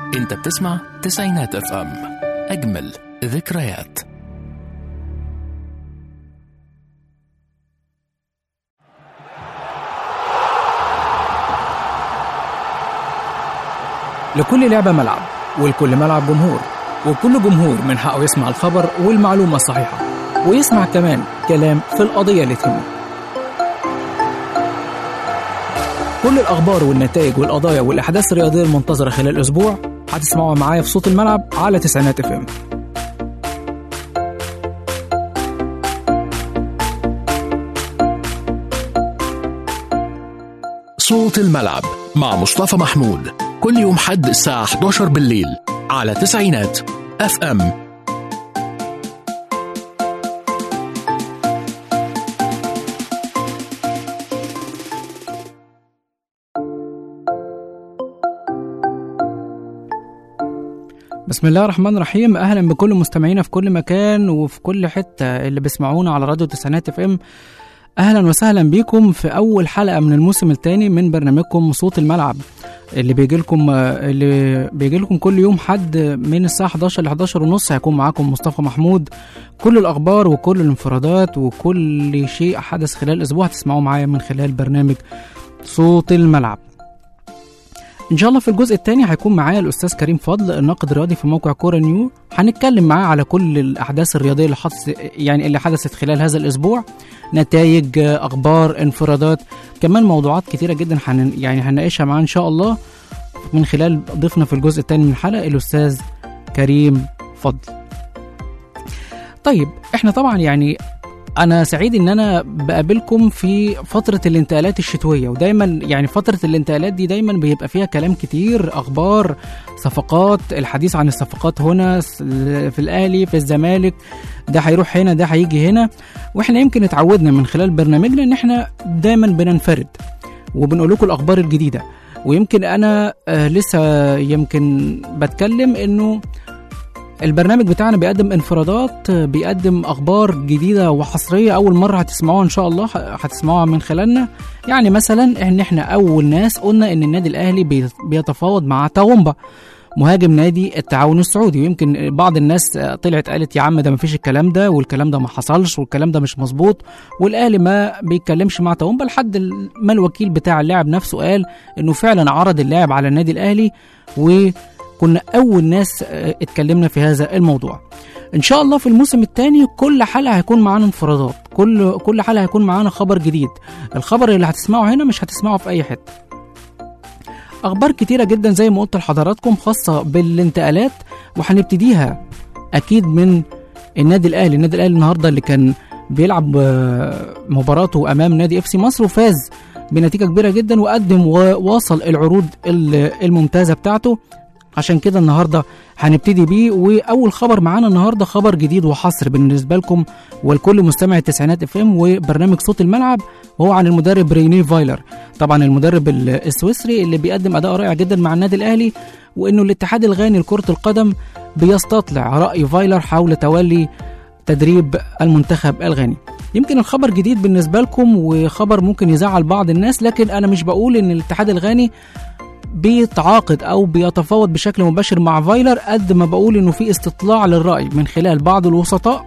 انت بتسمع تسعينات اف ام اجمل ذكريات لكل لعبة ملعب ولكل ملعب جمهور وكل جمهور من حقه يسمع الخبر والمعلومة الصحيحة ويسمع كمان كلام في القضية اللي تهمه كل الأخبار والنتائج والقضايا والأحداث الرياضية المنتظرة خلال الأسبوع هتسمعوها معايا في صوت الملعب على تسعينات اف ام صوت الملعب مع مصطفى محمود كل يوم حد الساعة 11 بالليل على تسعينات اف ام بسم الله الرحمن الرحيم اهلا بكل مستمعينا في كل مكان وفي كل حته اللي بيسمعونا على راديو تسعينات اف ام اهلا وسهلا بيكم في اول حلقه من الموسم الثاني من برنامجكم صوت الملعب اللي بيجي لكم اللي بيجي لكم كل يوم حد من الساعه 11 ل 11 ونص هيكون معاكم مصطفى محمود كل الاخبار وكل الانفرادات وكل شيء حدث خلال الاسبوع هتسمعوه معايا من خلال برنامج صوت الملعب ان شاء الله في الجزء الثاني هيكون معايا الاستاذ كريم فضل الناقد الرياضي في موقع كوره نيو هنتكلم معاه على كل الاحداث الرياضيه اللي حدث يعني اللي حدثت خلال هذا الاسبوع نتائج اخبار انفرادات كمان موضوعات كتيره جدا حن يعني هنناقشها معاه ان شاء الله من خلال ضيفنا في الجزء الثاني من الحلقه الاستاذ كريم فضل طيب احنا طبعا يعني انا سعيد ان انا بقابلكم في فتره الانتقالات الشتويه ودايما يعني فتره الانتقالات دي دايما بيبقى فيها كلام كتير اخبار صفقات الحديث عن الصفقات هنا في الاهلي في الزمالك ده هيروح هنا ده هيجي هنا واحنا يمكن اتعودنا من خلال برنامجنا ان احنا دايما بننفرد وبنقول لكم الاخبار الجديده ويمكن انا آه لسه يمكن بتكلم انه البرنامج بتاعنا بيقدم انفرادات بيقدم اخبار جديده وحصريه اول مره هتسمعوها ان شاء الله هتسمعوها من خلالنا يعني مثلا ان احنا اول ناس قلنا ان النادي الاهلي بيتفاوض مع تاومبا مهاجم نادي التعاون السعودي ويمكن بعض الناس طلعت قالت يا عم ده مفيش الكلام ده والكلام ده ما حصلش والكلام ده مش مظبوط والاهلي ما بيتكلمش مع تاومبا لحد ما الوكيل بتاع اللاعب نفسه قال انه فعلا عرض اللاعب على النادي الاهلي و كنا أول ناس اتكلمنا في هذا الموضوع إن شاء الله في الموسم الثاني كل حلقة هيكون معانا انفرادات كل كل حلقة هيكون معانا خبر جديد الخبر اللي هتسمعه هنا مش هتسمعه في أي حتة أخبار كتيرة جدا زي ما قلت لحضراتكم خاصة بالانتقالات وهنبتديها أكيد من النادي الأهلي النادي الأهلي النهاردة اللي كان بيلعب مباراته أمام نادي اف سي مصر وفاز بنتيجة كبيرة جدا وقدم وواصل العروض الممتازة بتاعته عشان كده النهارده هنبتدي بيه واول خبر معانا النهارده خبر جديد وحصر بالنسبه لكم ولكل مستمع التسعينات اف ام وبرنامج صوت الملعب وهو عن المدرب ريني فايلر طبعا المدرب السويسري اللي بيقدم اداء رائع جدا مع النادي الاهلي وانه الاتحاد الغاني لكره القدم بيستطلع راي فايلر حول تولي تدريب المنتخب الغاني يمكن الخبر جديد بالنسبه لكم وخبر ممكن يزعل بعض الناس لكن انا مش بقول ان الاتحاد الغاني بيتعاقد او بيتفاوض بشكل مباشر مع فايلر قد ما بقول انه في استطلاع للراي من خلال بعض الوسطاء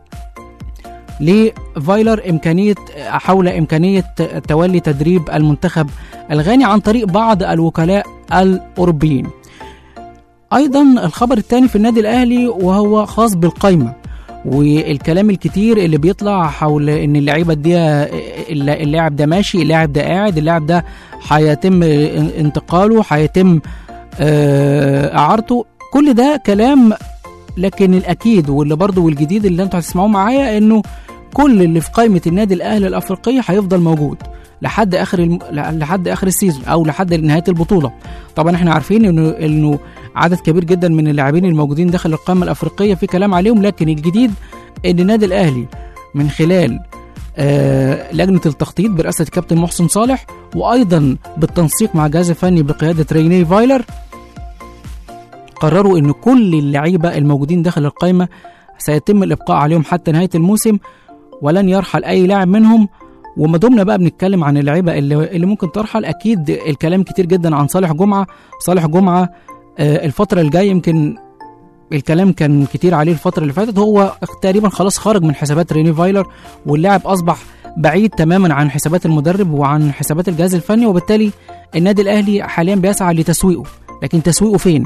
لفايلر امكانيه حول امكانيه تولي تدريب المنتخب الغاني عن طريق بعض الوكلاء الاوروبيين. ايضا الخبر الثاني في النادي الاهلي وهو خاص بالقايمه والكلام الكتير اللي بيطلع حول ان اللعيبه دي اللاعب ده ماشي اللاعب ده قاعد اللاعب ده هيتم انتقاله هيتم اعارته كل ده كلام لكن الاكيد واللي برضه والجديد اللي انتوا هتسمعوه معايا انه كل اللي في قائمه النادي الاهلي الافريقيه هيفضل موجود لحد اخر الم... لحد اخر السيزون او لحد نهايه البطوله طبعا احنا عارفين انه انه عدد كبير جدا من اللاعبين الموجودين داخل القائمه الافريقيه في كلام عليهم لكن الجديد ان النادي الاهلي من خلال آه لجنه التخطيط برئاسه الكابتن محسن صالح وايضا بالتنسيق مع الجهاز الفني بقياده ريني فايلر قرروا ان كل اللعيبه الموجودين داخل القائمه سيتم الابقاء عليهم حتى نهايه الموسم ولن يرحل اي لاعب منهم وما دمنا بقى بنتكلم عن اللعيبه اللي, اللي ممكن ترحل اكيد الكلام كتير جدا عن صالح جمعه صالح جمعه آه، الفتره الجايه يمكن الكلام كان كتير عليه الفتره اللي فاتت هو تقريبا خلاص خرج من حسابات ريني فايلر واللاعب اصبح بعيد تماما عن حسابات المدرب وعن حسابات الجهاز الفني وبالتالي النادي الاهلي حاليا بيسعى لتسويقه لكن تسويقه فين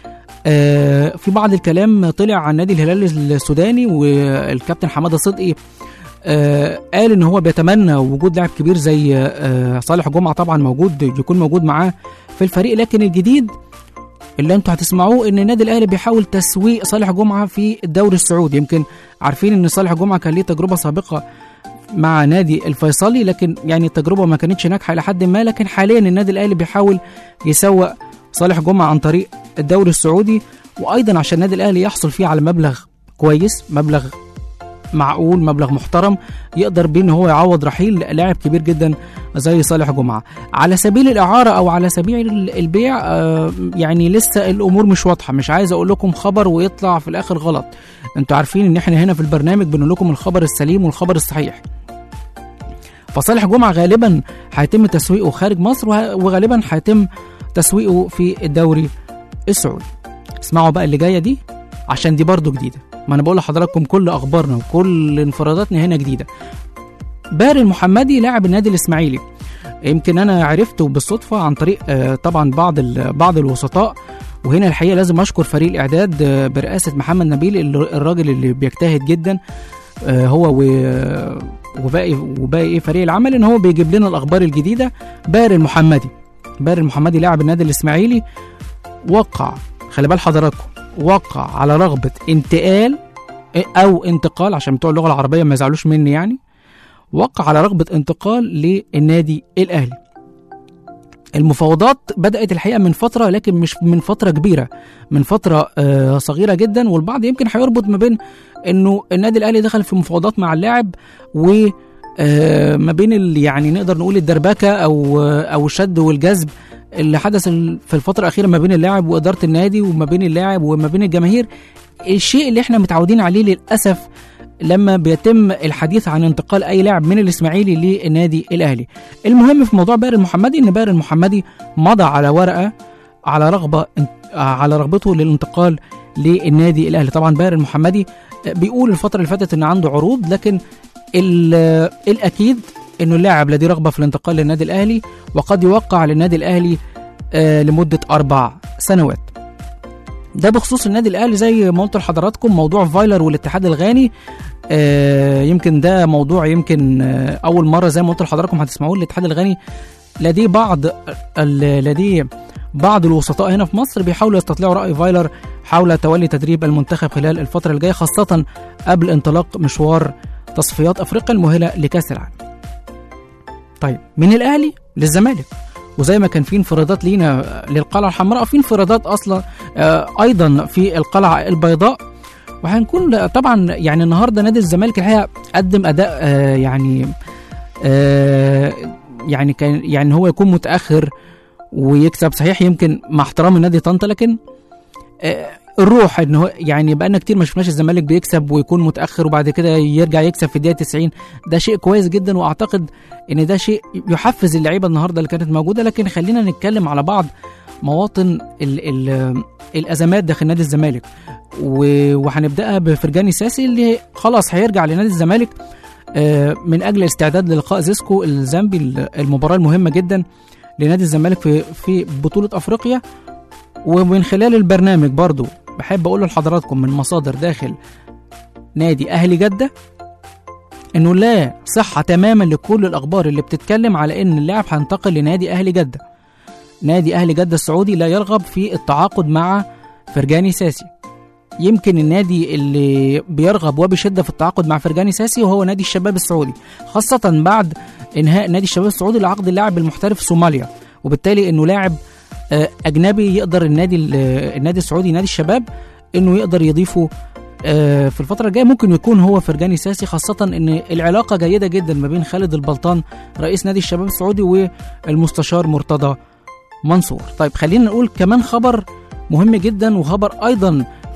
آه في بعض الكلام طلع عن نادي الهلال السوداني والكابتن حماده صدقي آه قال ان هو بيتمنى وجود لاعب كبير زي آه صالح جمعه طبعا موجود يكون موجود معاه في الفريق لكن الجديد اللي انتوا هتسمعوه ان النادي الاهلي بيحاول تسويق صالح جمعه في الدوري السعودي يمكن عارفين ان صالح جمعه كان ليه تجربه سابقه مع نادي الفيصلي لكن يعني التجربه ما كانتش ناجحه الى حد ما لكن حاليا النادي الاهلي بيحاول يسوق صالح جمعه عن طريق الدوري السعودي وايضا عشان النادي الاهلي يحصل فيه على مبلغ كويس مبلغ معقول مبلغ محترم يقدر بيه ان هو يعوض رحيل لاعب كبير جدا زي صالح جمعه على سبيل الاعاره او على سبيل البيع آه يعني لسه الامور مش واضحه مش عايز اقول لكم خبر ويطلع في الاخر غلط انتوا عارفين ان احنا هنا في البرنامج بنقول لكم الخبر السليم والخبر الصحيح فصالح جمعه غالبا هيتم تسويقه خارج مصر وغالبا هيتم تسويقه في الدوري السعودي اسمعوا بقى اللي جايه دي عشان دي برضو جديده ما انا بقول لحضراتكم كل اخبارنا وكل انفراداتنا هنا جديده بار المحمدي لاعب النادي الاسماعيلي يمكن انا عرفته بالصدفه عن طريق آه طبعا بعض بعض الوسطاء وهنا الحقيقه لازم اشكر فريق الاعداد آه برئاسه محمد نبيل الراجل اللي بيجتهد جدا آه هو وباقي وباقي ايه فريق العمل ان هو بيجيب لنا الاخبار الجديده بار المحمدي بار المحمدي لاعب النادي الاسماعيلي وقع خلي بال حضراتكم وقع على رغبه انتقال او انتقال عشان بتوع اللغه العربيه ما يزعلوش مني يعني وقع على رغبه انتقال للنادي الاهلي المفاوضات بدات الحقيقه من فتره لكن مش من فتره كبيره من فتره آه صغيره جدا والبعض يمكن هيربط ما بين انه النادي الاهلي دخل في مفاوضات مع اللاعب و آه ما بين اللي يعني نقدر نقول الدربكه او آه او الشد والجذب اللي حدث في الفتره الاخيره ما بين اللاعب واداره النادي وما بين اللاعب وما بين الجماهير الشيء اللي احنا متعودين عليه للاسف لما بيتم الحديث عن انتقال اي لاعب من الاسماعيلي للنادي الاهلي المهم في موضوع باهر المحمدي ان باهر المحمدي مضى على ورقه على رغبه على رغبته للانتقال للنادي الاهلي طبعا باهر المحمدي بيقول الفتره اللي فاتت ان عنده عروض لكن الاكيد انه اللاعب لديه رغبه في الانتقال للنادي الاهلي وقد يوقع للنادي الاهلي لمده اربع سنوات ده بخصوص النادي الاهلي زي ما قلت لحضراتكم موضوع فايلر والاتحاد الغاني آه يمكن ده موضوع يمكن آه اول مره زي ما قلت لحضراتكم هتسمعوه الاتحاد الغاني لديه بعض لديه بعض الوسطاء هنا في مصر بيحاولوا يستطلعوا راي فايلر حول تولي تدريب المنتخب خلال الفتره الجايه خاصه قبل انطلاق مشوار تصفيات افريقيا المؤهله لكاس العالم. طيب من الاهلي للزمالك وزي ما كان في انفرادات لينا للقلعه الحمراء في انفرادات اصلا ايضا في القلعه البيضاء وهنكون طبعا يعني النهارده نادي الزمالك الحقيقه قدم اداء يعني يعني كان يعني هو يكون متاخر ويكسب صحيح يمكن مع احترام النادي طنطا لكن الروح ان هو يعني بقالنا كتير ما شفناش الزمالك بيكسب ويكون متاخر وبعد كده يرجع يكسب في الدقيقه 90 ده شيء كويس جدا واعتقد ان ده شيء يحفز اللعيبه النهارده اللي كانت موجوده لكن خلينا نتكلم على بعض مواطن ال ال الازمات داخل نادي الزمالك وهنبداها بفرجاني ساسي اللي خلاص هيرجع لنادي الزمالك من اجل الاستعداد للقاء زيسكو الزامبي المباراه المهمه جدا لنادي الزمالك في في بطوله افريقيا ومن خلال البرنامج برضو بحب اقول لحضراتكم من مصادر داخل نادي اهلي جده انه لا صحه تماما لكل الاخبار اللي بتتكلم على ان اللاعب هينتقل لنادي اهلي جده نادي اهلي جده السعودي لا يرغب في التعاقد مع فرجاني ساسي يمكن النادي اللي بيرغب وبشده في التعاقد مع فرجاني ساسي وهو نادي الشباب السعودي خاصه بعد انهاء نادي الشباب السعودي لعقد اللاعب المحترف في صوماليا وبالتالي انه لاعب اجنبي يقدر النادي النادي السعودي نادي الشباب انه يقدر يضيفه في الفترة الجاية ممكن يكون هو فرجاني ساسي خاصة ان العلاقة جيدة جدا ما بين خالد البلطان رئيس نادي الشباب السعودي والمستشار مرتضى منصور طيب خلينا نقول كمان خبر مهم جدا وخبر ايضا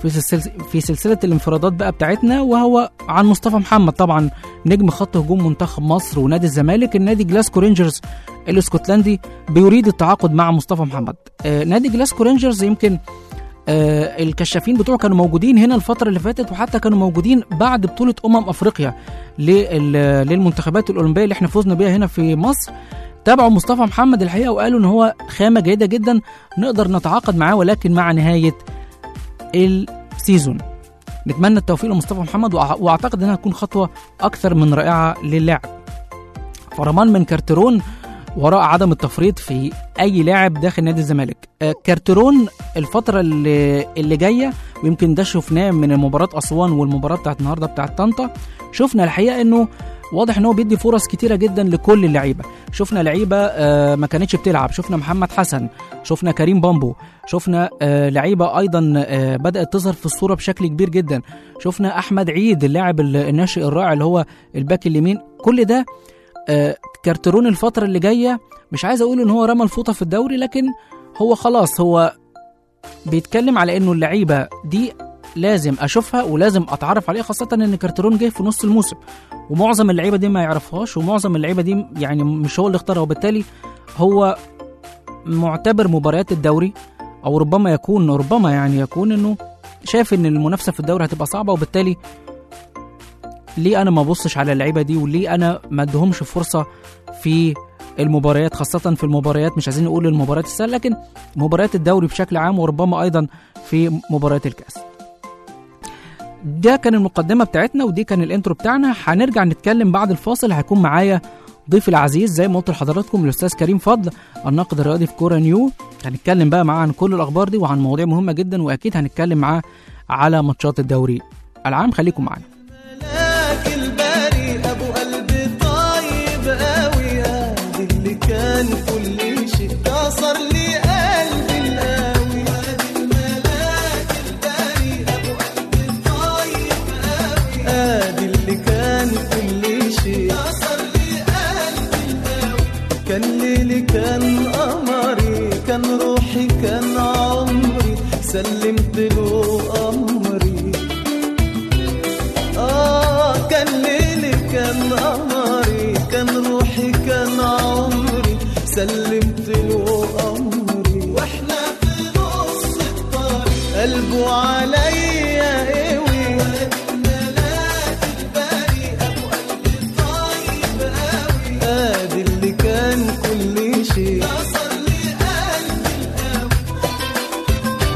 في سلسله في سلسله الانفرادات بقى بتاعتنا وهو عن مصطفى محمد طبعا نجم خط هجوم منتخب مصر ونادي الزمالك النادي جلاسكو رينجرز الاسكتلندي بيريد التعاقد مع مصطفى محمد آه نادي جلاسكو رينجرز يمكن آه الكشافين بتوعه كانوا موجودين هنا الفترة اللي فاتت وحتى كانوا موجودين بعد بطولة أمم أفريقيا لل- للمنتخبات الأولمبية اللي احنا فزنا بيها هنا في مصر تابعوا مصطفى محمد الحقيقة وقالوا إن هو خامة جيدة جدا نقدر نتعاقد معاه ولكن مع نهاية السيزون نتمنى التوفيق لمصطفى محمد وأع- واعتقد انها تكون خطوه اكثر من رائعه للاعب فرمان من كارترون وراء عدم التفريط في اي لاعب داخل نادي الزمالك آه، كارترون الفتره اللي, اللي جايه ويمكن ده شفناه من مباراه اسوان والمباراه بتاعت النهارده بتاعت طنطا شفنا الحقيقه انه واضح ان هو بيدي فرص كتيره جدا لكل اللعيبه شفنا لعيبه آه، ما كانتش بتلعب شفنا محمد حسن شفنا كريم بامبو شفنا آه، لعيبه ايضا آه، بدات تظهر في الصوره بشكل كبير جدا شفنا احمد عيد اللاعب ال- الناشئ الرائع اللي هو الباك اليمين كل ده آه، كارترون الفتره اللي جايه مش عايز اقول ان هو رمى الفوطه في الدوري لكن هو خلاص هو بيتكلم على انه اللعيبه دي لازم اشوفها ولازم اتعرف عليها خاصه ان كارترون جاي في نص الموسم ومعظم اللعيبه دي ما يعرفهاش ومعظم اللعيبه دي يعني مش هو اللي اختارها وبالتالي هو معتبر مباريات الدوري او ربما يكون ربما يعني يكون انه شايف ان المنافسه في الدوري هتبقى صعبه وبالتالي ليه انا ما ابصش على اللعيبه دي وليه انا ما ادهمش فرصه في المباريات خاصة في المباريات مش عايزين نقول المباريات السهلة لكن مباريات الدوري بشكل عام وربما أيضا في مباريات الكأس. ده كان المقدمة بتاعتنا ودي كان الانترو بتاعنا هنرجع نتكلم بعد الفاصل هيكون معايا ضيفي العزيز زي ما قلت لحضراتكم الاستاذ كريم فضل الناقد الرياضي في كوره نيو هنتكلم بقى معاه عن كل الاخبار دي وعن مواضيع مهمه جدا واكيد هنتكلم معاه على ماتشات الدوري العام خليكم معانا ملاك الباري ابو قلبي طيب قوي ادي اللي كان كل شيء كسر لي قلبي القوي ادي الملاك الباري ابو قلبي طيب قوي ادي اللي كان كل شيء كسر لي قلبي القوي كان ليلي كان قمري كان روحي كان عمري سلمت له امري آه كان ليلي كان قمري كان روحي كان عمري سلمت له أمري وإحنا في نص الطريق قلبه عليا قوي ملاك الباري أبو قلبي طيب قوي آدي اللي كان كل شيء كسر لي قلبي القوي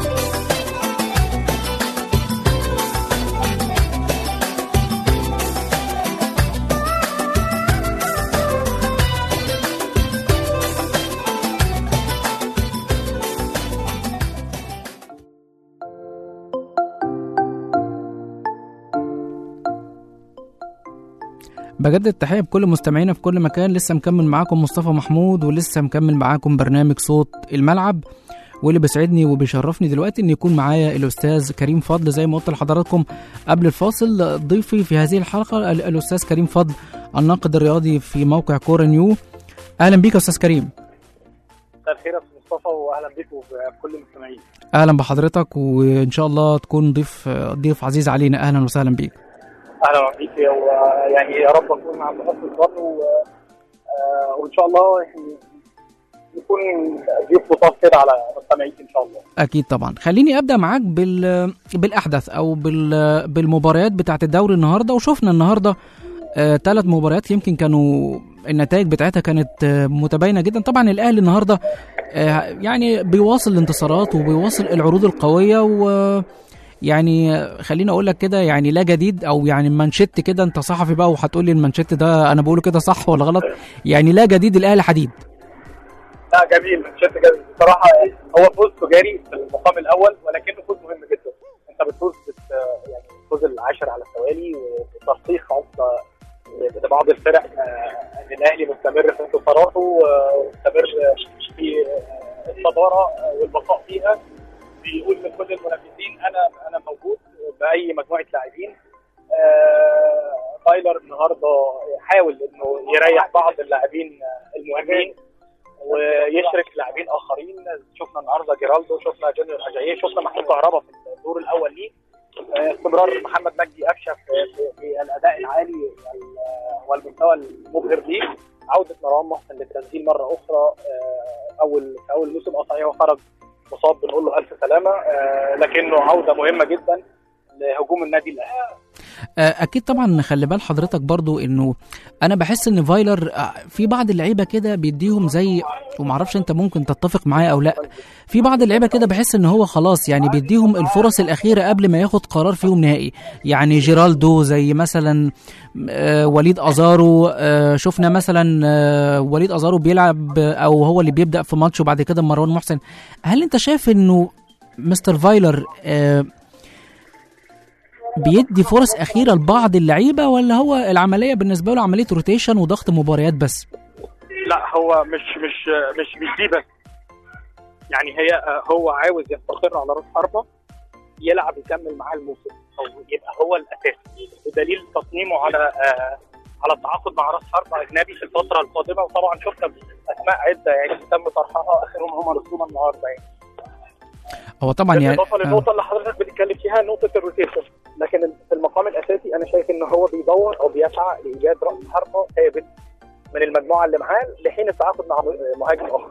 بجدد التحيه بكل مستمعينا في كل مكان لسه مكمل معاكم مصطفى محمود ولسه مكمل معاكم برنامج صوت الملعب واللي بيسعدني وبيشرفني دلوقتي ان يكون معايا الاستاذ كريم فضل زي ما قلت لحضراتكم قبل الفاصل ضيفي في هذه الحلقه ال- الاستاذ كريم فضل الناقد الرياضي في موقع كوره نيو اهلا بيك يا استاذ كريم مساء الخير يا استاذ مصطفى واهلا بيك وبكل المستمعين اهلا بحضرتك وان شاء الله تكون ضيف ضيف عزيز علينا اهلا وسهلا بيك اهلا بيك ويعني يا رب اكون عند حسن الظن و... آه، وان شاء الله يعني نكون ضيوف لطاف كده على مستمعيك ان شاء الله اكيد طبعا خليني ابدا معاك بال بالاحدث او بال بالمباريات بتاعه الدوري النهارده وشفنا النهارده ثلاث يمكن يمكن كانوا النتائج بتاعتها كانت آه، متباينه جدا طبعا الاهلي النهارده آه، يعني بيواصل الانتصارات وبيواصل العروض القويه و يعني خليني اقول لك كده يعني لا جديد او يعني مانشيت كده انت صحفي بقى وهتقول لي المانشيت ده انا بقوله كده صح ولا غلط يعني لا جديد الاهلي حديد لا جميل شفت جميل بصراحه هو فوز تجاري في المقام الاول ولكنه فوز مهم جدا انت بتفوز بت يعني الفوز العاشر على التوالي وترسيخ عمق لبعض الفرق آه، ان الاهلي مستمر في انتصاراته ومستمر في آه، الصداره آه، والبقاء فيها بيقول لكل المنافسين انا انا موجود باي مجموعه لاعبين آه، فايلر النهارده حاول انه يريح بعض اللاعبين آه، المهمين يشرك لاعبين اخرين شفنا النهارده جيرالدو شفنا جونيور اجاييه شفنا محمود كهربا في الدور الاول ليه آه، استمرار محمد مجدي قفشه في, في, في الاداء العالي وال- والمستوى المبهر ليه عوده مروان محسن للتسجيل مره اخرى آه، اول في اول موسم اه صحيح هو خرج مصاب بنقول له الف سلامه آه، لكنه عوده مهمه جدا لهجوم النادي الاهلي آه، اكيد طبعا خلي بال حضرتك برضو انه انا بحس ان فايلر آه، في بعض اللعيبه كده بيديهم زي ومعرفش انت ممكن تتفق معايا او لا في بعض اللعيبه كده بحس ان هو خلاص يعني بيديهم الفرص الاخيره قبل ما ياخد قرار فيهم نهائي يعني جيرالدو زي مثلا آه، وليد ازارو آه، شفنا مثلا آه، وليد ازارو بيلعب آه، او هو اللي بيبدا في ماتش وبعد كده مروان محسن هل انت شايف انه مستر فايلر آه، بيدي فرص اخيره لبعض اللعيبه ولا هو العمليه بالنسبه له عمليه روتيشن وضغط مباريات بس لا هو مش مش مش مش دي بس يعني هي آه، هو عاوز يستقر على راس حربه يلعب يكمل معاه الموسم او يبقى هو الاساسي بدليل تصميمه على آه، على التعاقد مع راس حربه اجنبي في الفتره القادمه وطبعا شفنا اسماء عده يعني تم طرحها اخرهم عمر السومه النهارده يعني هو طبعا يعني بالاضافه آه. للنقطه اللي حضرتك بتتكلم فيها نقطه الروتيشن لكن في المقام الاساسي انا شايف ان هو بيدور او بيسعى لايجاد راس حربه ثابت من المجموعه اللي معاه لحين التعاقد مع مهاجم اخر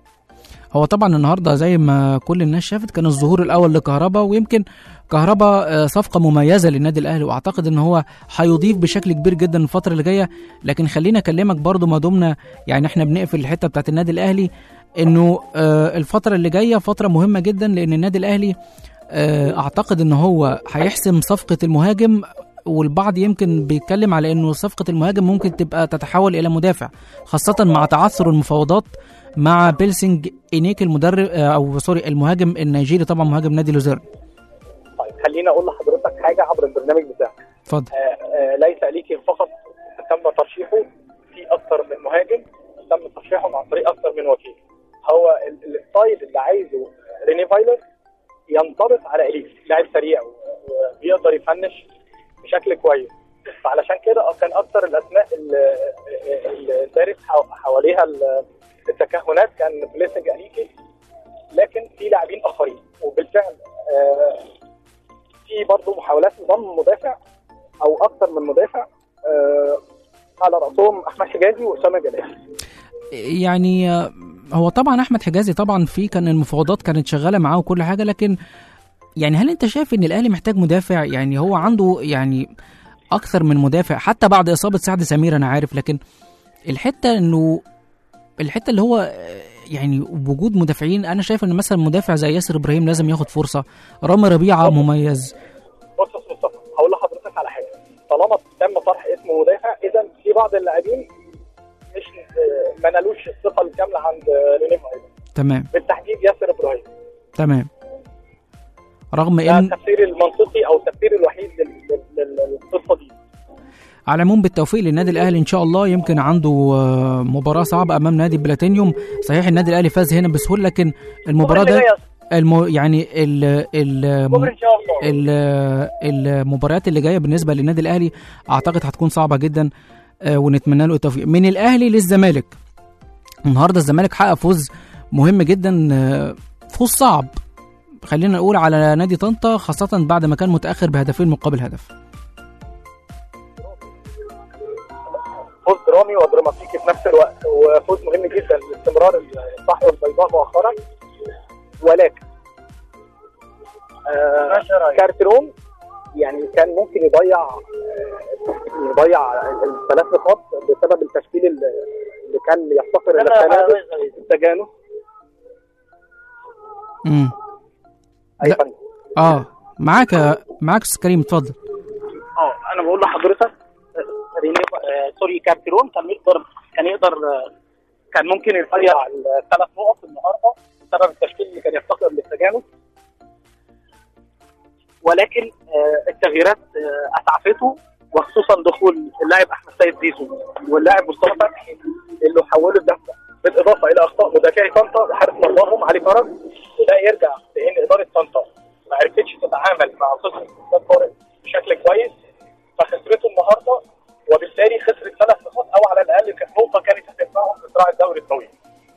هو طبعا النهارده زي ما كل الناس شافت كان الظهور الاول لكهربا ويمكن كهربا آه، صفقه مميزه للنادي الاهلي واعتقد ان هو هيضيف بشكل كبير جدا الفتره اللي جايه لكن خلينا اكلمك برضو ما دمنا يعني احنا بنقفل الحته بتاعت النادي الاهلي انه آه، الفتره اللي جايه فتره مهمه جدا لان النادي الاهلي آه، اعتقد ان هو هيحسم صفقه المهاجم والبعض يمكن بيتكلم على انه صفقه المهاجم ممكن تبقى تتحول الى مدافع خاصه مع تعثر المفاوضات مع بيلسينج انيك المدرب آه، او سوري المهاجم النيجيري طبعا مهاجم نادي لوزيرن طيب خليني اقول لحضرتك حاجه عبر البرنامج بتاعك اتفضل آه، آه، ليس ليك فقط تم ترشيحه في اكثر من مهاجم تم ترشيحه عن طريق اكثر من وكيل هو ال- الستايل اللي عايزه ريني فايلر ينطبق على اليكس لاعب سريع و- وبيقدر يفنش بشكل كويس فعلشان كده كان اكثر الاسماء اللي اللي دارت حو- حواليها ال- التكهنات كان بليسنج اليكي لكن في لاعبين اخرين وبالفعل آه، في برضه محاولات نظام مدافع او اكثر من مدافع آه، على راسهم احمد حجازي واسامه جلال يعني آه، هو طبعا احمد حجازي طبعا في كان المفاوضات كانت شغاله معاه وكل حاجه لكن يعني هل انت شايف ان الاهلي محتاج مدافع يعني هو عنده يعني اكثر من مدافع حتى بعد اصابه سعد سمير انا عارف لكن الحته انه الحته اللي هو آه، يعني وجود مدافعين انا شايف ان مثلا مدافع زي ياسر ابراهيم لازم ياخد فرصه رامي ربيعه مميز بص يا مصطفى هقول لحضرتك على حاجه طالما تم طرح اسم مدافع اذا في بعض اللاعبين مش آه، ما نالوش الثقه الكامله عند آه، ريني فايلر تمام بالتحديد ياسر ابراهيم تمام رغم ده ان التفسير المنطقي او التفسير الوحيد لل- لل- لل- للقصه دي على العموم بالتوفيق للنادي الاهلي ان شاء الله يمكن عنده آه، مباراه صعبه امام نادي بلاتينيوم صحيح النادي الاهلي فاز هنا بسهوله لكن المباراه اللي ده جاية الم... يعني ال... ال... بكره ان شاء الله ال- المباريات اللي جايه بالنسبه للنادي الاهلي اعتقد هتكون صعبه جدا آه، ونتمنى له التوفيق من الاهلي للزمالك النهارده الزمالك حقق فوز مهم جدا آه، فوز صعب خلينا نقول على نادي طنطا خاصه بعد ما كان متاخر بهدفين مقابل هدف فوز درامي ودراماتيكي في نفس الوقت وفوز مهم جدا لاستمرار الصحوه البيضاء مؤخرا ولكن آه كارتيرون يعني كان ممكن يضيع آه، يضيع الثلاث نقاط بسبب التشكيل اللي اللي كان يفتقر الى التنازل التجانس امم اي لا. فن اه معاك معاك استاذ كريم اتفضل اه انا بقول لحضرتك آه، ريني آه، سوري كارتيرون كان يقدر كان يقدر آه، كان ممكن يضيع الثلاث نقط النهارده بسبب التشكيل اللي كان يفتقر للتجانس ولكن آه، التغييرات آه، اسعفته وخصوصا دخول اللاعب احمد سيد زيزو واللاعب مصطفى فتحي اللي حولوا الدفع بالاضافه الى اخطاء مدافعي طنطا وحارس مرماهم علي فرج وده يرجع لان اداره طنطا ما عرفتش تتعامل مع قصه استاد طارق بشكل كويس فخسرته النهارده وبالتالي خسرت ثلاث نقاط او على الاقل كانت نقطه كانت هتنفعهم في صراع الدوري الطويل.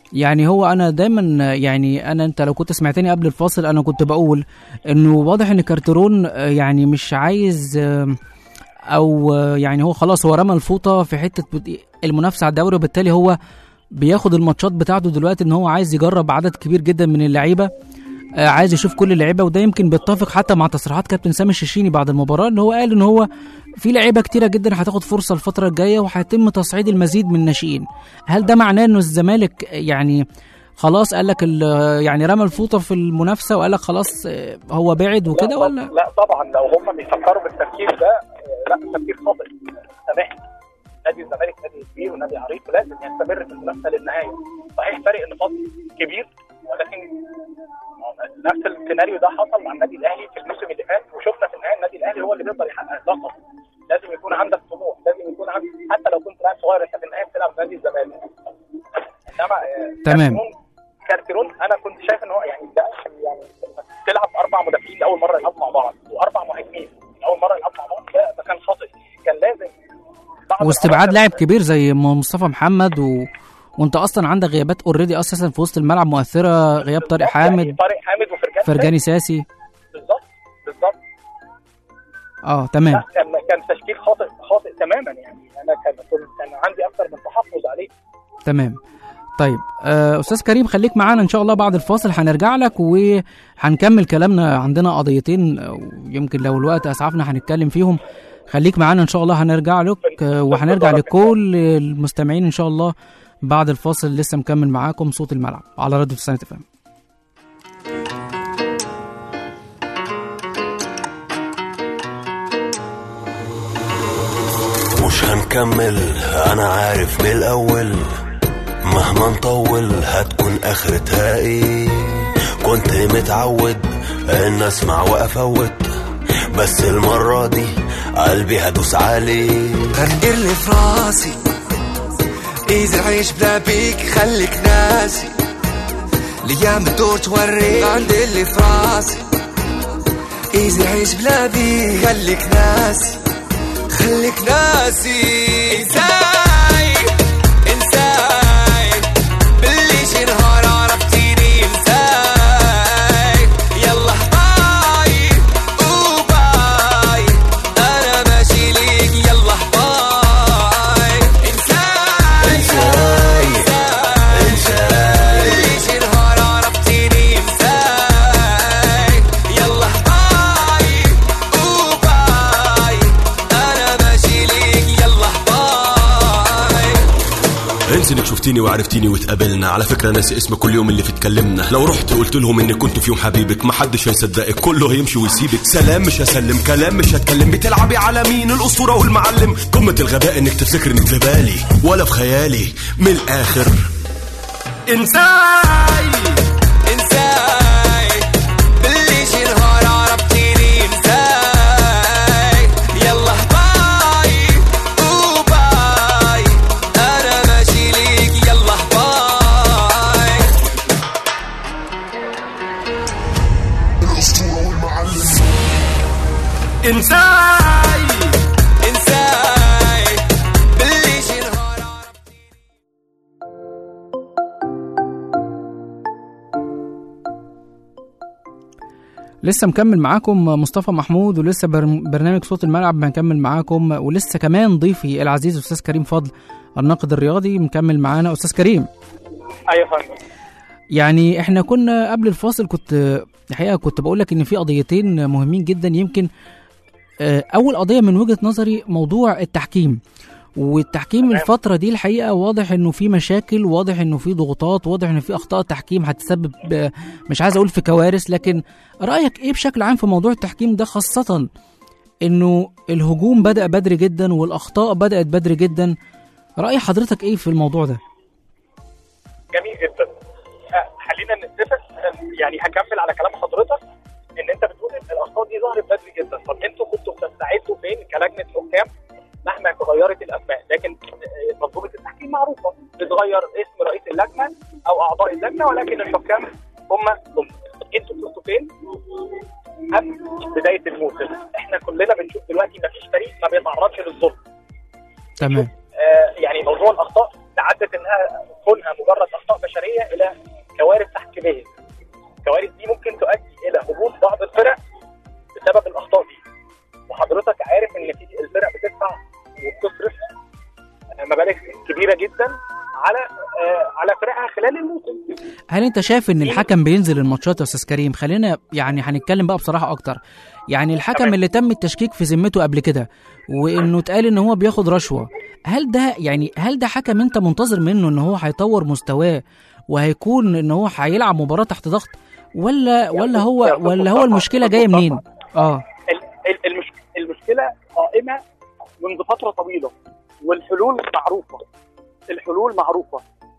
يعني هو انا دايما يعني انا انت لو كنت سمعتني قبل الفاصل انا كنت بقول انه واضح ان كارترون آه، يعني مش عايز آه، او آه، يعني هو خلاص هو رمى الفوطه في حته بت- المنافسه على الدوري وبالتالي هو بياخد الماتشات بتاعته دلوقتي ان هو عايز يجرب عدد كبير جدا من اللعيبه آه، عايز يشوف كل اللعيبه وده يمكن بيتفق حتى مع تصريحات كابتن سامي الششيني بعد المباراه ان هو قال ان هو في لعيبه كتيره جدا هتاخد فرصه الفتره الجايه وهيتم تصعيد المزيد من الناشئين هل ده معناه انه الزمالك يعني خلاص قال لك ال- يعني رمى الفوطه في المنافسه وقال لك خلاص آه، هو بعد وكده لا ولا لا طبعا لو هم بيفكروا بالتفكير ده آه، لا تفكير خاطئ سامحني نادي الزمالك نادي كبير ونادي عريق ولازم يستمر في المنافسه للنهايه صحيح فرق النقاط كبير ولكن نفس السيناريو ده حصل مع النادي الاهلي في الموسم اللي فات وشفنا في النهايه النادي الاهلي هو اللي بيقدر يحقق لقب لازم يكون عندك طموح لازم يكون عندك حتى لو كنت لاعب صغير انت في النهايه بتلعب في نادي الزمالك انما آه، تمام. كارتيرون- كارتيرون انا كنت شايف ان هو يعني ده يعني تلعب اربع مدافعين لاول مره يلعبوا مع بعض واربع مهاجمين اول مره يلعبوا مع بعض ده, ده كان خاطئ كان لازم بعد واستبعاد القرار لاعب ده- كبير زي م- مصطفى محمد و... وانت اصلا عندك غيابات اوريدي اساسا في وسط الملعب مؤثره غياب طارق بالظبط، يعني حامد طارق حامد وفرجاني فرجاني ساسي بالظبط بالظبط اه تمام لا كان كان تشكيل خاطئ خاطئ تماما يعني انا كان كنت كان عندي اكثر من تحفظ عليه تمام طيب آه، استاذ كريم خليك معانا ان شاء الله بعد الفاصل هنرجع لك وهنكمل كلامنا عندنا قضيتين آه، يمكن لو الوقت اسعفنا هنتكلم فيهم خليك معانا ان شاء الله هنرجع لك آه، وهنرجع لكل المستمعين ان شاء الله بعد الفاصل لسه مكمل معاكم صوت الملعب على راديو تسعة فهم مش هنكمل انا عارف من الاول مهما نطول هتكون اخرتها ايه كنت متعود ان اسمع وافوت بس المرة دي قلبي هدوس عليه غنقر لي في راسي اذا عيش بلا بيك خليك ناسي الايام بتدور توريك غنقر لي في راسي اذا عيش بلا بيك خليك ناسي خليك ناسي انساي انساي باللي شي نهار عرفتيني انساي يلا باي وباي انا ماشي ليك يلا باي انساي انساي انساي باللي شي نهار عرفتيني انساي يلا باي وباي انا ماشي ليك يلا باي انسى انك شفتيني وعرفتيني واتقابلنا على فكره ناسي اسم كل يوم اللي في اتكلمنا لو رحت قلت لهم اني كنت في يوم حبيبك محدش هيصدقك كله هيمشي ويسيبك سلام مش هسلم كلام مش هتكلم بتلعبي على مين الاسطوره والمعلم قمه الغباء انك تفتكر انك في بالي ولا في خيالي من الاخر انساي انساي باللي شي نهار عرفتيني انساي يلا باي وباي انا ماشي ليك يلا باي انساي انساي باللي شي نهار لسه مكمل معاكم مصطفى محمود ولسه بر- برنامج صوت الملعب هنكمل معاكم ولسه كمان ضيفي العزيز استاذ كريم فضل الناقد الرياضي مكمل معانا استاذ كريم ايوه يا فندم يعني احنا كنا قبل الفاصل كنت الحقيقه كنت بقول لك ان في قضيتين مهمين جدا يمكن آه، اول قضيه من وجهه نظري موضوع التحكيم والتحكيم تمام. الفتره دي الحقيقه واضح انه في مشاكل واضح انه في ضغوطات واضح انه في اخطاء تحكيم هتسبب آه، مش عايز اقول في كوارث لكن رايك ايه بشكل عام في موضوع التحكيم ده خاصه انه الهجوم بدا بدري جدا والاخطاء بدات بدري جدا راي حضرتك ايه في الموضوع ده جميل جدا آه، خلينا نتفق آه، يعني هكمل على كلام حضرتك ان انت بتقول ان الاخطاء دي ظهرت بدري جدا طب انتوا كنتوا بتستعدوا فين كلجنه حكام مهما تغيرت الاسماء لكن آه، منظومه التحكيم معروفه بتغير اسم رئيس اللجنه او اعضاء اللجنه ولكن الحكام هم هم انتوا كنتوا فين قبل بدايه الموسم احنا كلنا بنشوف دلوقتي ما فيش فريق ما بيتعرضش للظلم تمام آه، يعني موضوع الاخطاء تعدت انها كونها مجرد اخطاء البشريه الى كوارث تحكيميه الكوارث دي ممكن تؤدي الى هبوط بعض الفرق بسبب الاخطاء دي وحضرتك عارف ان في الفرق بتدفع وبتصرف آه، مبالغ كبيره جدا على آه، على فرقها خلال الموسم هل انت شايف ان الحكم بينزل الماتشات يا استاذ كريم خلينا يعني هنتكلم بقى بصراحه اكتر يعني الحكم تمام. اللي تم التشكيك في ذمته قبل كده وانه اتقال ان هو بياخد رشوه هل ده يعني هل ده حكم انت منتظر منه ان هو هيطور مستواه وهيكون ان هو هيلعب مباراه تحت ضغط ولا ولا هو يا ولا هو مصطفى، المشكله يا جايه مصطفى. منين اه ال- ال- المش... المشكله قائمه منذ فتره طويله والحلول معروفه الحلول معروفه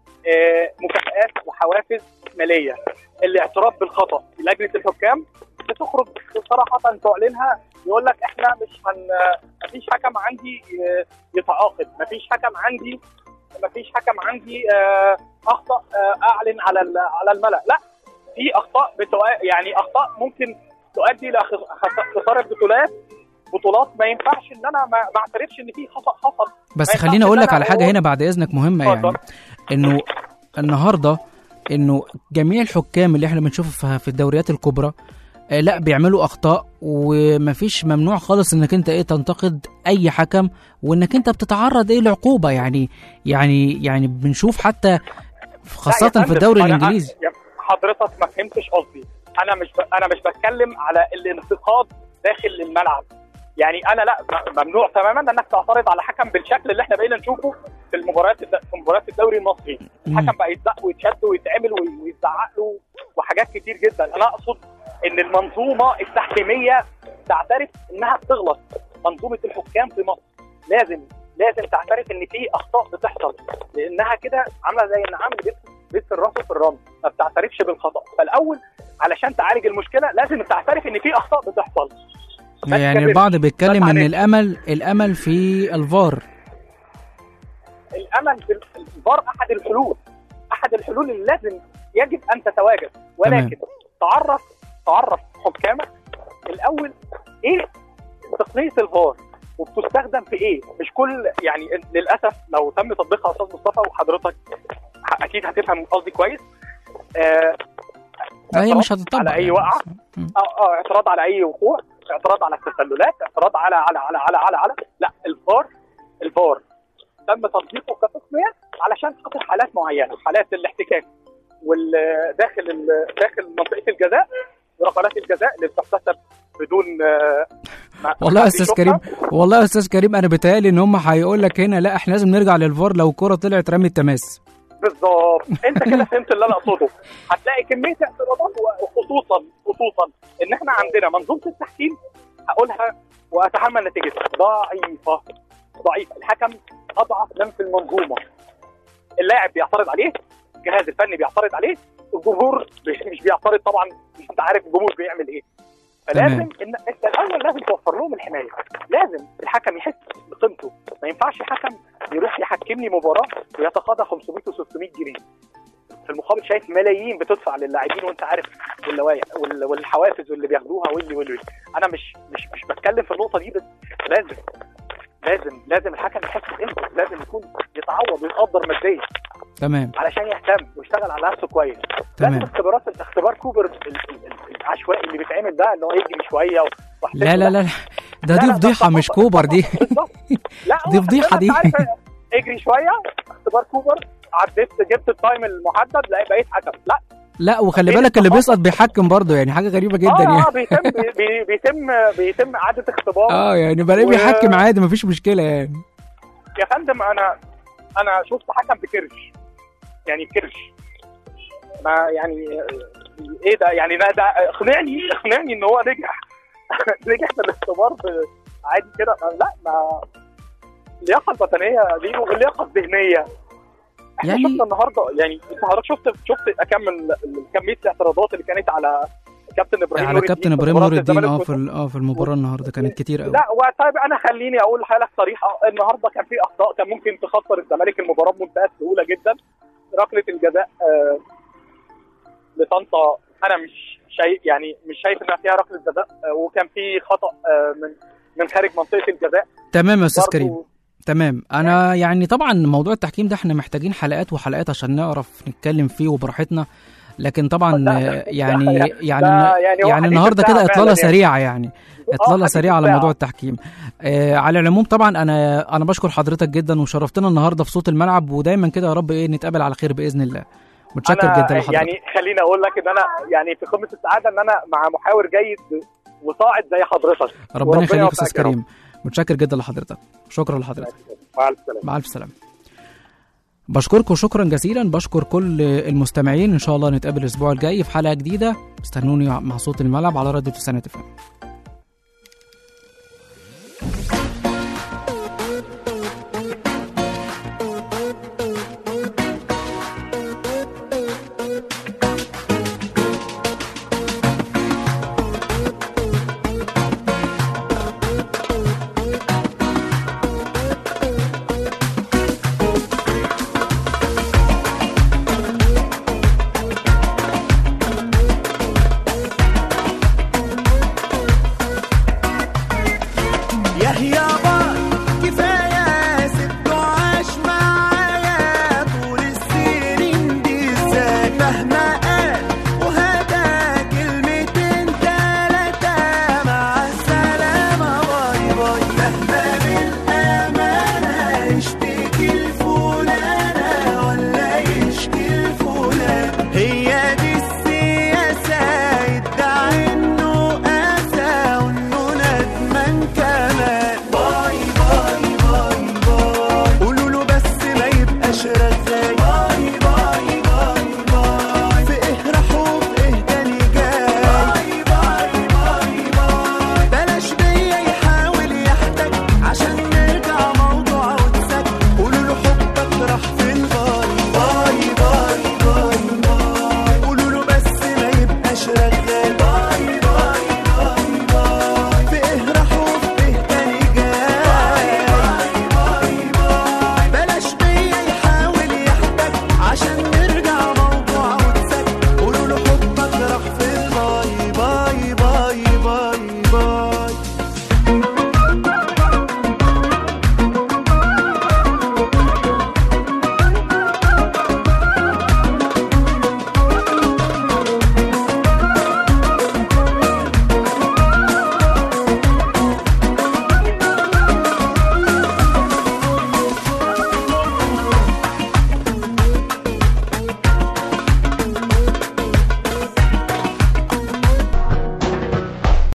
آه، مكافآت وحوافز ماليه الاعتراف بالخطا لجنه الحكام بتخرج صراحه تعلنها يقول لك احنا مش هن مفيش حكم عندي آه، يتعاقب مفيش حكم عندي مفيش حكم عندي آه، اخطا آه، اعلن على ال- على الملا لا في اخطاء بتؤ... يعني اخطاء ممكن تؤدي الى خس- خس- خساره بطولات بطولات ما ينفعش ان انا ما ما اعترفش ان في خطا حصل بس ما ينفعش خليني اقول إن لك أنا على حاجه أقول- هنا بعد اذنك مهمه يعني اتفضل. انه النهارده انه جميع الحكام اللي احنا بنشوفها في الدوريات الكبرى آه، لا بيعملوا اخطاء ومفيش ممنوع خالص انك انت ايه تنتقد اي حكم وانك انت بتتعرض ايه لعقوبه يعني يعني يعني بنشوف حتى لا خاصه يا في فندم، الدوري أنا- الانجليزي يا حضرتك ما فهمتش قصدي انا مش ب... انا مش بتكلم على الانتقاد داخل الملعب يعني انا لا م- ممنوع تماما انك تعترض على حكم بالشكل اللي احنا بقينا نشوفه في المباريات الد... في مباريات الدوري المصري الحكم بقى يتزق ويتشد ويتعمل وي- ويتزعق له وحاجات كتير جدا انا اقصد ان المنظومه التحكيميه تعترف انها بتغلط منظومه الحكام في مصر لازم لازم تعترف ان في اخطاء بتحصل لانها كده عامله زي النعام اللي بيت- بيت راسه في الرمل ما بتعترفش بالخطا فالاول علشان تعالج المشكله لازم تعترف ان في اخطاء بتحصل ما يعني تكبرش. البعض بيتكلم ما ان تعرفش. الامل الامل في الفار الامل في الفار احد الحلول احد الحلول اللي لازم يجب ان تتواجد ولكن تعرف تعرف حكامك الاول ايه تقنيه الفار وبتستخدم في ايه مش كل يعني للاسف لو تم تطبيقها يا استاذ مصطفى وحضرتك ح- اكيد هتفهم قصدي كويس آه لا هي مش اعتراض هتطبق على اي يعني. وقعه مم. اه اه اعتراض على اي وقوع اعتراض على التسللات اعتراض على على على على على, على. لا الفار الفار تم تطبيقه كتقنيه علشان خاطر حالات معينه حالات الاحتكاك والداخل ال- داخل منطقه الجزاء وركلات الجزاء اللي بتحتسب بدون آه، ما- والله يا حد استاذ يشوفها. كريم والله يا استاذ كريم انا بيتهيألي ان هم هيقول لك هنا لا احنا لازم نرجع للفار لو الكره طلعت رمي التماس بالظبط انت كده فهمت اللي انا اقصده هتلاقي كميه اعتراضات وخصوصا خصوصا ان احنا عندنا منظومه التحكيم هقولها واتحمل نتيجتها ضعيفه ضعيفه الحكم اضعف من في المنظومه اللاعب بيعترض عليه الجهاز الفني بيعترض عليه الجمهور مش مش بيعترض طبعا مش انت عارف الجمهور بيعمل ايه فلازم ان انت الاول لازم توفر لهم الحمايه لازم الحكم يحس بقيمته ما ينفعش حكم يروح يحكمني مباراه ويتقاضى 500 و600 جنيه في المقابل شايف ملايين بتدفع للاعبين وانت عارف واللوائح وال- والحوافز واللي بياخدوها واللي واللي انا مش مش مش بتكلم في النقطه دي بس لازم لازم لازم الحكم يحس بقيمته لازم يكون يتعوض ويتقدر ماديا تمام علشان يهتم ويشتغل على نفسه كويس تمام. لازم اختبارات اختبار كوبر ال- ال- ال- العشوائي اللي بيتعمل ده اللي هو يجري شويه واحتاج لا لا لا لا. ده دي لا، لا، فضيحه ده مش طبعاً. كوبر دي بالظبط. لا هو دي فضيحة أصل دي. أنت عارف اجري شويه اختبار كوبر عديت جبت التايم المحدد لا بقيت حكم لا لا وخلي إيه بالك اللي الصحافة؟ بيسقط بيحكم برضه يعني حاجه غريبه جدا اه يعني اه بيتم بي- بيتم بيتم اعاده اختبار اه يعني بلاقيه و- بيحكم عادي مفيش مشكله يعني يا فندم انا انا شفت حكم بكرش يعني كرش ما يعني ايه ده يعني ده, ده اقنعني اقنعني ان هو نجح نجح في الاختبار ب- عادي كده لا ما اللياقه البدنيه دي واللياقه الذهنيه احنا يعني- يعني شفنا النهارده يعني انت حضرتك شفت شفت كم ال- ال- كميه الاعتراضات اللي كانت على كابتن ابراهيم على نور كابتن الدين في ابراهيم مباراة نور الدين الزمالك اه في ال- اه في المباراه النهارده كانت كتير قوي لا وطيب انا خليني اقول حاجه صريحه النهارده كان في اخطاء كان ممكن تخسر الزمالك المباراه بمنتهى السهوله جدا ركله الجزاء آه لطنطا انا مش شايف يعني مش شايف انها فيها ركله جزاء آه وكان في خطا آه من من خارج منطقه الجزاء تمام يا استاذ برضو- كريم تمام انا يعني طبعا موضوع التحكيم ده احنا محتاجين حلقات وحلقات عشان نعرف نتكلم فيه وبراحتنا لكن طبعا ده- آه، ده- يعني ده- يعني ده يعني هو يعني حديث النهارده الساعة كده فعلاً اطلاله يعني. سريعه يعني اطلاله حديث سريعه على الساعة. موضوع التحكيم آه على العموم طبعا انا انا بشكر حضرتك جدا وشرفتنا النهارده في صوت الملعب ودايما كده يا رب ايه نتقابل على خير باذن الله متشكر أنا جدا لحضرتك يعني خليني اقول لك ان انا يعني في قمه السعاده ان انا مع محاور جيد وصاعد زي حضرتك ربنا وربنا يخليك يا يوفقك استاذ يا رب. كريم متشكر جدا لحضرتك شكرا لحضرتك مع السلامه مع الف سلامه بشكركم شكرا جزيلا بشكر كل المستمعين ان شاء الله نتقابل الاسبوع الجاي في حلقه جديده استنوني مع صوت الملعب على راديو تسعينات اف ام